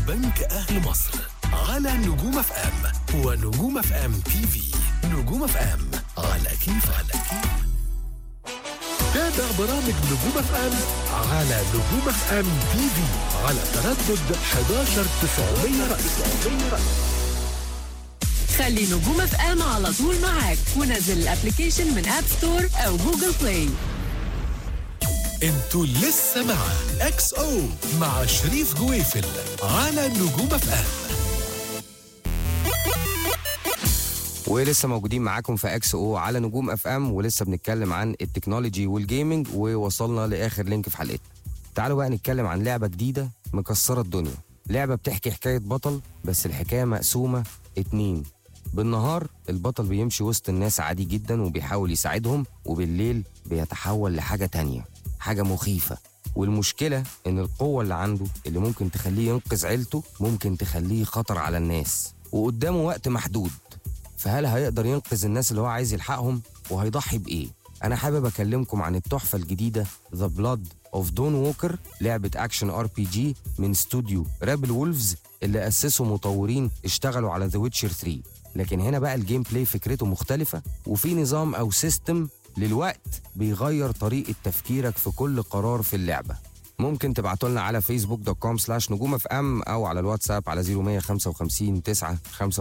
بنك أهل مصر على نجوم اف ام ونجوم اف ام تي في نجوم اف ام على كيف على كيف تابع برامج نجوم اف ام على نجوم اف ام تي في على تردد 11 900 رأس خلي نجوم اف ام على طول معاك ونزل الابلكيشن من اب ستور او جوجل بلاي انتوا لسه مع اكس او مع شريف جويفل على نجوم اف ام ولسه موجودين معاكم في اكس او على نجوم اف ام ولسه بنتكلم عن التكنولوجي والجيمنج ووصلنا لاخر لينك في حلقتنا تعالوا بقى نتكلم عن لعبه جديده مكسره الدنيا لعبه بتحكي حكايه بطل بس الحكايه مقسومه اتنين بالنهار البطل بيمشي وسط الناس عادي جدا وبيحاول يساعدهم وبالليل بيتحول لحاجه تانية حاجه مخيفه والمشكله ان القوه اللي عنده اللي ممكن تخليه ينقذ عيلته ممكن تخليه خطر على الناس وقدامه وقت محدود فهل هيقدر ينقذ الناس اللي هو عايز يلحقهم وهيضحي بإيه؟ أنا حابب أكلمكم عن التحفة الجديدة ذا بلاد اوف دون ووكر لعبة أكشن ار بي جي من استوديو رابل وولفز اللي أسسوا مطورين اشتغلوا على ذا ويتشر 3 لكن هنا بقى الجيم بلاي فكرته مختلفة وفي نظام أو سيستم للوقت بيغير طريقة تفكيرك في كل قرار في اللعبة ممكن تبعتوا لنا على فيسبوك دوت كوم سلاش نجوم اف ام او على الواتساب على 0155 9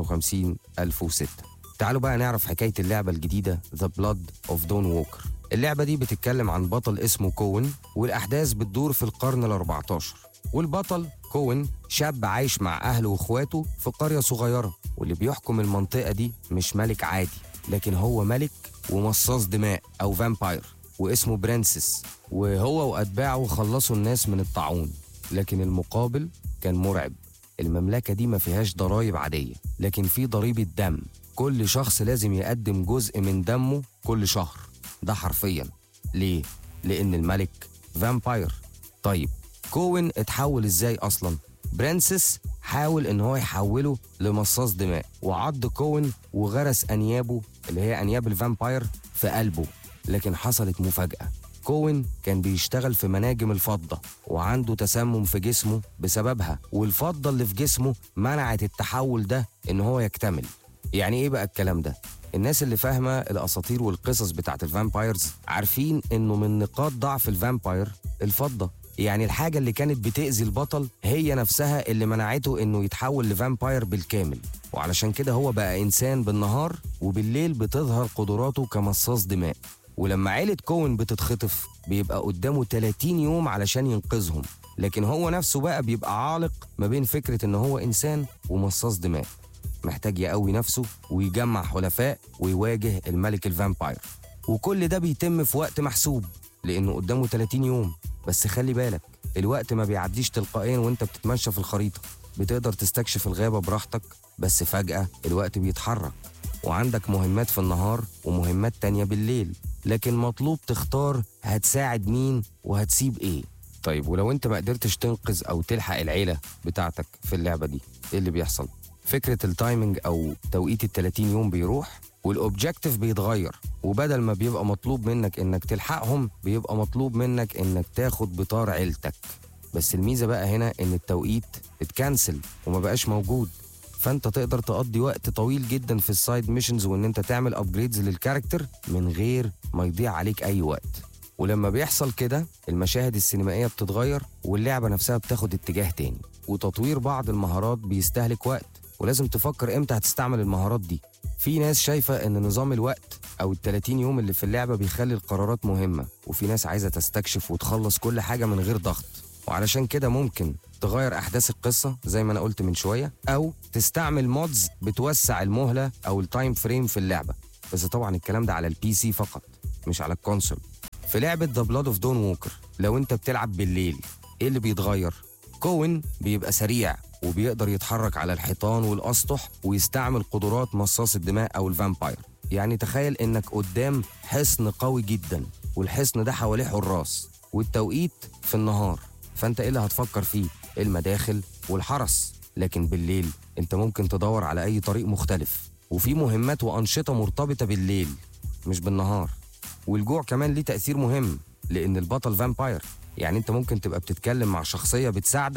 55 1006 تعالوا بقى نعرف حكايه اللعبه الجديده ذا بلاد اوف دون ووكر اللعبه دي بتتكلم عن بطل اسمه كوين والاحداث بتدور في القرن ال 14 والبطل كوين شاب عايش مع اهله واخواته في قريه صغيره واللي بيحكم المنطقه دي مش ملك عادي لكن هو ملك ومصاص دماء او فامباير واسمه برنسس وهو واتباعه خلصوا الناس من الطاعون لكن المقابل كان مرعب المملكة دي ما فيهاش ضرايب عادية لكن في ضريبة دم كل شخص لازم يقدم جزء من دمه كل شهر ده حرفيا ليه؟ لأن الملك فامباير طيب كوين اتحول ازاي أصلا؟ برنسس حاول ان هو يحوله لمصاص دماء وعض كوين وغرس انيابه اللي هي انياب الفامباير في قلبه لكن حصلت مفاجأة كوين كان بيشتغل في مناجم الفضة وعنده تسمم في جسمه بسببها والفضة اللي في جسمه منعت التحول ده ان هو يكتمل يعني ايه بقى الكلام ده الناس اللي فاهمة الأساطير والقصص بتاعت الفامبايرز عارفين إنه من نقاط ضعف الفامباير الفضة يعني الحاجة اللي كانت بتأذي البطل هي نفسها اللي منعته إنه يتحول لفامباير بالكامل وعلشان كده هو بقى إنسان بالنهار وبالليل بتظهر قدراته كمصاص دماء ولما عيلة كوين بتتخطف بيبقى قدامه 30 يوم علشان ينقذهم لكن هو نفسه بقى بيبقى عالق ما بين فكرة إن هو إنسان ومصاص دماء محتاج يقوي نفسه ويجمع حلفاء ويواجه الملك الفامباير وكل ده بيتم في وقت محسوب لأنه قدامه 30 يوم بس خلي بالك الوقت ما بيعديش تلقائيا وانت بتتمشى في الخريطة بتقدر تستكشف الغابة براحتك بس فجأة الوقت بيتحرك وعندك مهمات في النهار ومهمات تانية بالليل لكن مطلوب تختار هتساعد مين وهتسيب ايه طيب ولو انت ما قدرتش تنقذ او تلحق العيلة بتاعتك في اللعبة دي ايه اللي بيحصل فكرة التايمنج او توقيت ال 30 يوم بيروح والاوبجيكتيف بيتغير وبدل ما بيبقى مطلوب منك انك تلحقهم بيبقى مطلوب منك انك تاخد بطار عيلتك بس الميزة بقى هنا ان التوقيت اتكنسل وما بقاش موجود فانت تقدر تقضي وقت طويل جدا في السايد ميشنز وان انت تعمل ابجريدز للكاركتر من غير ما يضيع عليك اي وقت ولما بيحصل كده المشاهد السينمائيه بتتغير واللعبه نفسها بتاخد اتجاه تاني وتطوير بعض المهارات بيستهلك وقت ولازم تفكر امتى هتستعمل المهارات دي في ناس شايفة ان نظام الوقت او ال 30 يوم اللي في اللعبة بيخلي القرارات مهمة وفي ناس عايزة تستكشف وتخلص كل حاجة من غير ضغط وعلشان كده ممكن تغير احداث القصه زي ما انا قلت من شويه او تستعمل مودز بتوسع المهله او التايم فريم في اللعبه بس طبعا الكلام ده على البي سي فقط مش على الكونسول في لعبه ذا بلاد اوف دون ووكر لو انت بتلعب بالليل ايه اللي بيتغير كوين بيبقى سريع وبيقدر يتحرك على الحيطان والاسطح ويستعمل قدرات مصاص الدماء او الفامباير يعني تخيل انك قدام حصن قوي جدا والحصن ده حواليه حراس والتوقيت في النهار فانت ايه اللي هتفكر فيه المداخل والحرس لكن بالليل انت ممكن تدور على اي طريق مختلف وفي مهمات وانشطه مرتبطه بالليل مش بالنهار والجوع كمان ليه تاثير مهم لان البطل فامباير يعني انت ممكن تبقى بتتكلم مع شخصيه بتساعدك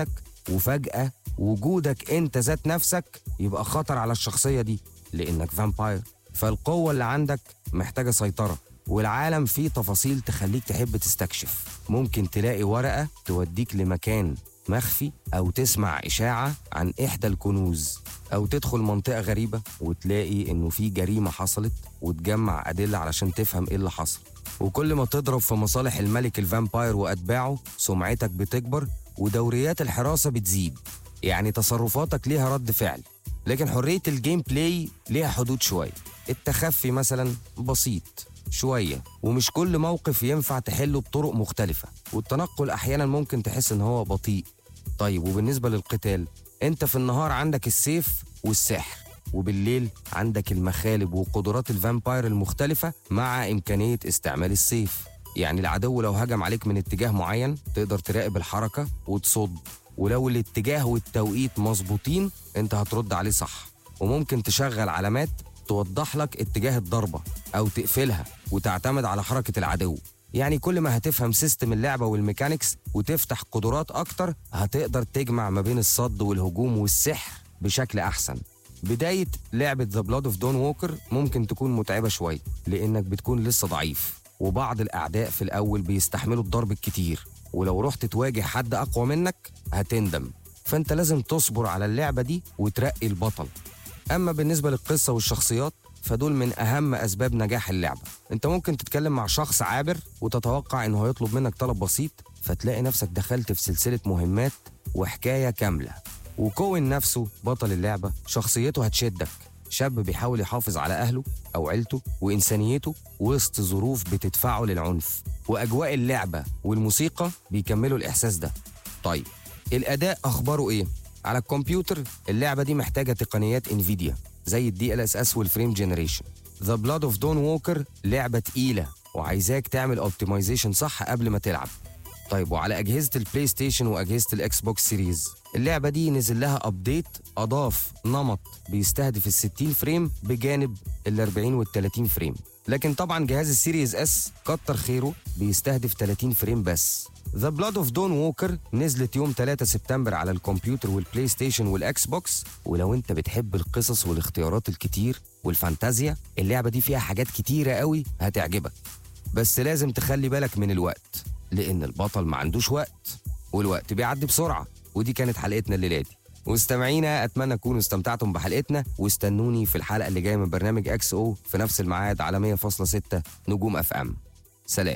وفجأة وجودك انت ذات نفسك يبقى خطر على الشخصية دي لانك فامباير فالقوة اللي عندك محتاجة سيطرة والعالم فيه تفاصيل تخليك تحب تستكشف ممكن تلاقي ورقة توديك لمكان مخفي أو تسمع إشاعة عن إحدى الكنوز أو تدخل منطقة غريبة وتلاقي إنه في جريمة حصلت وتجمع أدلة علشان تفهم إيه اللي حصل وكل ما تضرب في مصالح الملك الفامباير وأتباعه سمعتك بتكبر ودوريات الحراسة بتزيد يعني تصرفاتك ليها رد فعل لكن حرية الجيم بلاي ليها حدود شوية التخفي مثلا بسيط شوية ومش كل موقف ينفع تحله بطرق مختلفة والتنقل أحيانا ممكن تحس إن هو بطيء طيب وبالنسبة للقتال أنت في النهار عندك السيف والسحر وبالليل عندك المخالب وقدرات الفامباير المختلفة مع إمكانية استعمال السيف يعني العدو لو هجم عليك من اتجاه معين تقدر تراقب الحركة وتصد ولو الاتجاه والتوقيت مظبوطين انت هترد عليه صح وممكن تشغل علامات توضح لك اتجاه الضربة أو تقفلها وتعتمد على حركة العدو يعني كل ما هتفهم سيستم اللعبة والميكانيكس وتفتح قدرات أكتر هتقدر تجمع ما بين الصد والهجوم والسحر بشكل أحسن بداية لعبة ذا بلاد اوف دون ووكر ممكن تكون متعبة شوية لأنك بتكون لسه ضعيف وبعض الأعداء في الأول بيستحملوا الضرب الكتير ولو رحت تواجه حد أقوى منك هتندم فأنت لازم تصبر على اللعبة دي وترقي البطل أما بالنسبة للقصة والشخصيات فدول من أهم أسباب نجاح اللعبة أنت ممكن تتكلم مع شخص عابر وتتوقع إنه هيطلب منك طلب بسيط فتلاقي نفسك دخلت في سلسلة مهمات وحكاية كاملة وكون نفسه بطل اللعبة شخصيته هتشدك شاب بيحاول يحافظ على أهله أو عيلته وإنسانيته وسط ظروف بتدفعه للعنف وأجواء اللعبة والموسيقى بيكملوا الإحساس ده طيب الأداء أخباره إيه؟ على الكمبيوتر اللعبة دي محتاجة تقنيات انفيديا زي الدي ال اس اس والفريم جنريشن ذا بلاد اوف دون ووكر لعبة تقيلة وعايزاك تعمل اوبتمايزيشن صح قبل ما تلعب طيب وعلى أجهزة البلاي ستيشن وأجهزة الإكس بوكس سيريز اللعبة دي نزل لها أبديت أضاف نمط بيستهدف ال 60 فريم بجانب ال 40 وال 30 فريم لكن طبعا جهاز السيريز اس كتر خيره بيستهدف 30 فريم بس ذا بلاد اوف دون ووكر نزلت يوم 3 سبتمبر على الكمبيوتر والبلاي ستيشن والاكس بوكس ولو انت بتحب القصص والاختيارات الكتير والفانتازيا اللعبة دي فيها حاجات كتيرة قوي هتعجبك بس لازم تخلي بالك من الوقت لأن البطل ما عندوش وقت والوقت بيعدي بسرعة ودي كانت حلقتنا الليلة دي مستمعينا اتمنى تكونوا استمتعتم بحلقتنا واستنوني في الحلقه اللي جايه من برنامج اكس او في نفس الميعاد على 100.6 نجوم اف ام سلام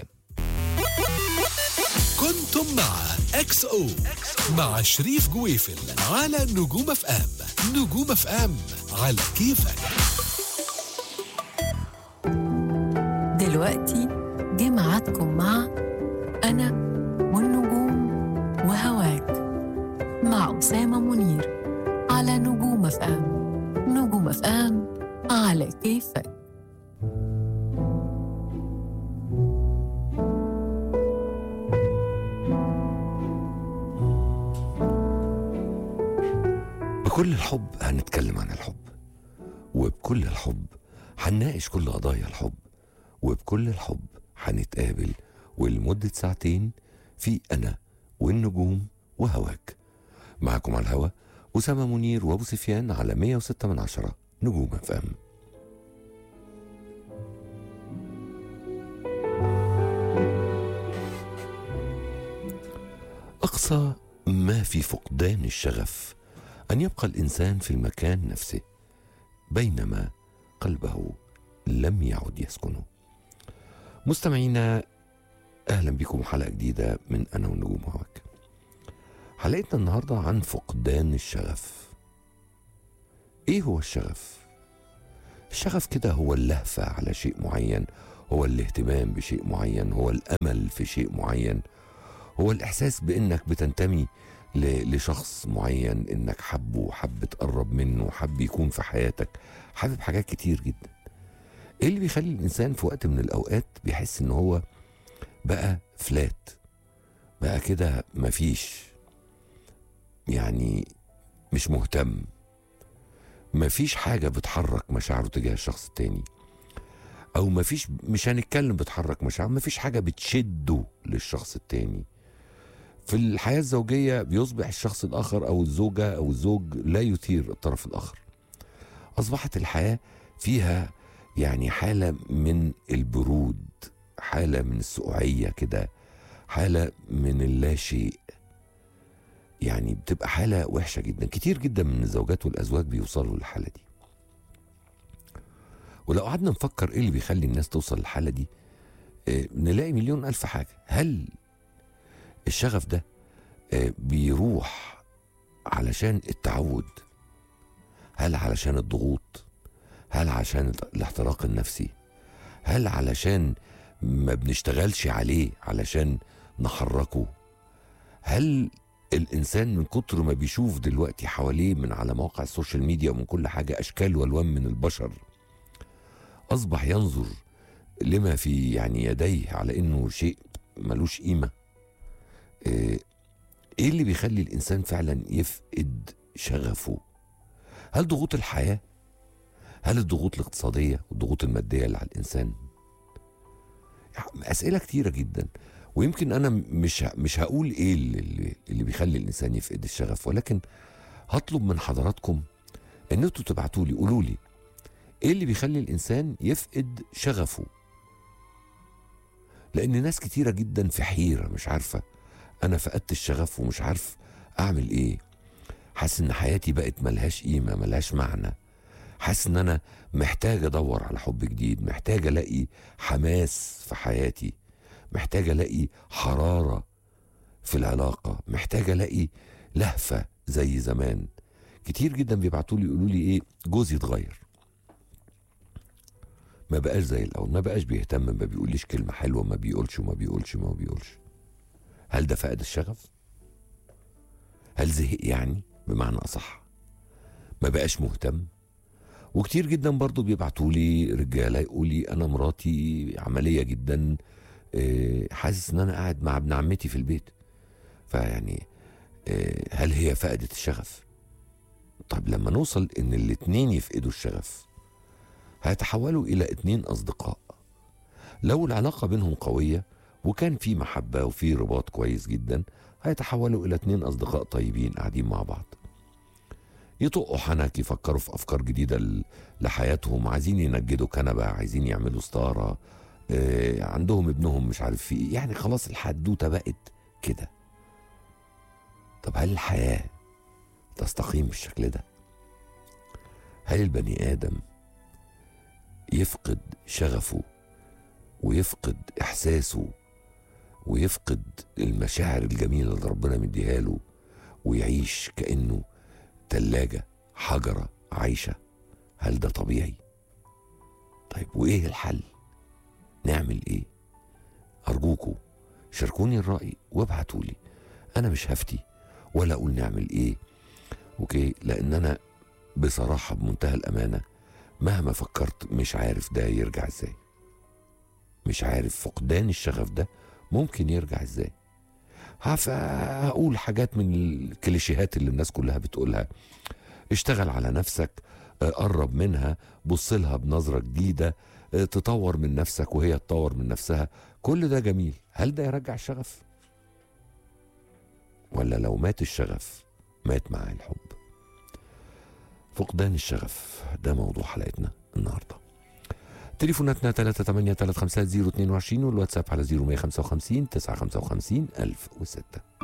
كنتم مع اكس او مع شريف جويفل على نجوم اف ام نجوم اف ام على كيفك دلوقتي جه ميعادكم مع أنا والنجوم وهواك مع أسامة منير على نجوم اف ام نجوم اف ام على كيفك بكل الحب هنتكلم عن الحب وبكل الحب هنناقش كل قضايا الحب وبكل الحب هنتقابل ولمدة ساعتين في أنا والنجوم وهواك معكم على الهوا أسامة منير وأبو سفيان على 106 من عشرة نجوم اف ام أقصى ما في فقدان الشغف أن يبقى الإنسان في المكان نفسه بينما قلبه لم يعد يسكنه مستمعينا أهلا بكم حلقة جديدة من أنا والنجوم هواك حلقتنا النهاردة عن فقدان الشغف إيه هو الشغف؟ الشغف كده هو اللهفة على شيء معين هو الاهتمام بشيء معين هو الأمل في شيء معين هو الإحساس بإنك بتنتمي ل- لشخص معين إنك حبه حب تقرب منه حب يكون في حياتك حابب حاجات كتير جدا إيه اللي بيخلي الإنسان في وقت من الأوقات بيحس إن هو بقى فلات بقى كده مفيش يعني مش مهتم مفيش حاجة بتحرك مشاعره تجاه الشخص التاني أو مفيش مش هنتكلم بتحرك مشاعره مفيش حاجة بتشده للشخص التاني في الحياة الزوجية بيصبح الشخص الآخر أو الزوجة أو الزوج لا يثير الطرف الآخر أصبحت الحياة فيها يعني حالة من البرود حالة من السقوعية كده حالة من اللا شيء يعني بتبقى حالة وحشة جدا كتير جدا من الزوجات والأزواج بيوصلوا للحالة دي ولو قعدنا نفكر ايه اللي بيخلي الناس توصل للحالة دي آه، نلاقي مليون ألف حاجة هل الشغف ده آه، بيروح علشان التعود هل علشان الضغوط هل عشان الاحتراق النفسي هل علشان ما بنشتغلش عليه علشان نحركه هل الانسان من كتر ما بيشوف دلوقتي حواليه من على مواقع السوشيال ميديا ومن كل حاجه اشكال والوان من البشر اصبح ينظر لما في يعني يديه على انه شيء ملوش قيمه آه، ايه اللي بيخلي الانسان فعلا يفقد شغفه هل ضغوط الحياه هل الضغوط الاقتصاديه والضغوط الماديه اللي على الانسان اسئله كتيره جدا ويمكن انا مش مش هقول ايه اللي, اللي بيخلي الانسان يفقد الشغف ولكن هطلب من حضراتكم ان انتوا تبعتوا لي قولوا لي ايه اللي بيخلي الانسان يفقد شغفه لان ناس كتيره جدا في حيره مش عارفه انا فقدت الشغف ومش عارف اعمل ايه حاسس ان حياتي بقت ملهاش قيمه ملهاش معنى حاسس ان انا محتاج ادور على حب جديد محتاج الاقي حماس في حياتي محتاج الاقي حراره في العلاقه محتاج الاقي لهفه زي زمان كتير جدا بيبعتوا لي يقولوا لي ايه جوزي اتغير ما بقاش زي الاول ما بقاش بيهتم ما بيقوليش كلمه حلوه ما بيقولش وما بيقولش وما بيقولش هل ده فقد الشغف هل زهق يعني بمعنى اصح ما بقاش مهتم وكتير جدا برضو بيبعتوا لي رجاله يقول لي انا مراتي عمليه جدا آه، حاسس ان انا قاعد مع ابن عمتي في البيت فيعني آه، هل هي فقدت الشغف طب لما نوصل ان الاتنين يفقدوا الشغف هيتحولوا الى اتنين اصدقاء لو العلاقه بينهم قويه وكان في محبه وفي رباط كويس جدا هيتحولوا الى اتنين اصدقاء طيبين قاعدين مع بعض يطقوا حنك يفكروا في افكار جديده ل- لحياتهم عايزين ينجدوا كنبه عايزين يعملوا ستاره آه، عندهم ابنهم مش عارف في ايه يعني خلاص الحدوته بقت كده طب هل الحياه تستقيم بالشكل ده هل البني ادم يفقد شغفه ويفقد احساسه ويفقد المشاعر الجميله اللي ربنا مديها له ويعيش كانه تلاجه حجره عايشه هل ده طبيعي طيب وايه الحل نعمل ايه ارجوكوا شاركوني الراي وابعتوا لي انا مش هفتي ولا اقول نعمل ايه اوكي لان انا بصراحه بمنتهى الامانه مهما فكرت مش عارف ده يرجع ازاي مش عارف فقدان الشغف ده ممكن يرجع ازاي هف- هقول حاجات من الكليشيهات اللي الناس كلها بتقولها اشتغل على نفسك آه، قرب منها بص لها بنظرة جديدة آه، تطور من نفسك وهي تطور من نفسها كل ده جميل هل ده يرجع الشغف ولا لو مات الشغف مات معاه الحب فقدان الشغف ده موضوع حلقتنا النهارده تليفوناتنا 383 350 22 والواتساب على 0155 955 1006